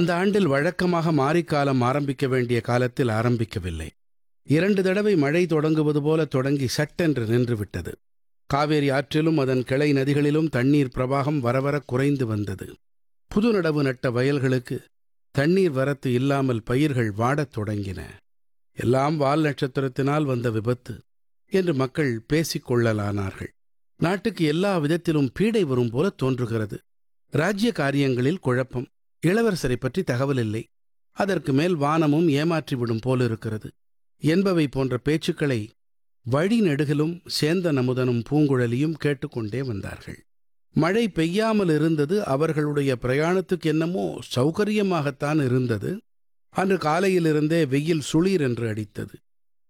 அந்த ஆண்டில் வழக்கமாக மாரிக்காலம் ஆரம்பிக்க வேண்டிய காலத்தில் ஆரம்பிக்கவில்லை இரண்டு தடவை மழை தொடங்குவது போல தொடங்கி சட்டென்று நின்றுவிட்டது காவேரி ஆற்றிலும் அதன் கிளை நதிகளிலும் தண்ணீர் பிரவாகம் வரவர குறைந்து வந்தது புது நடவு நட்ட வயல்களுக்கு தண்ணீர் வரத்து இல்லாமல் பயிர்கள் வாடத் தொடங்கின எல்லாம் வால் நட்சத்திரத்தினால் வந்த விபத்து என்று மக்கள் பேசிக் கொள்ளலானார்கள் நாட்டுக்கு எல்லா விதத்திலும் பீடை வரும் போல தோன்றுகிறது ராஜ்ய காரியங்களில் குழப்பம் இளவரசரை பற்றி தகவல் இல்லை அதற்கு மேல் வானமும் ஏமாற்றிவிடும் போலிருக்கிறது என்பவை போன்ற பேச்சுக்களை வழி நெடுகிலும் சேந்தன் அமுதனும் பூங்குழலியும் கேட்டுக்கொண்டே வந்தார்கள் மழை பெய்யாமல் இருந்தது அவர்களுடைய பிரயாணத்துக்கு என்னமோ சௌகரியமாகத்தான் இருந்தது அன்று காலையிலிருந்தே வெயில் சுளீர் என்று அடித்தது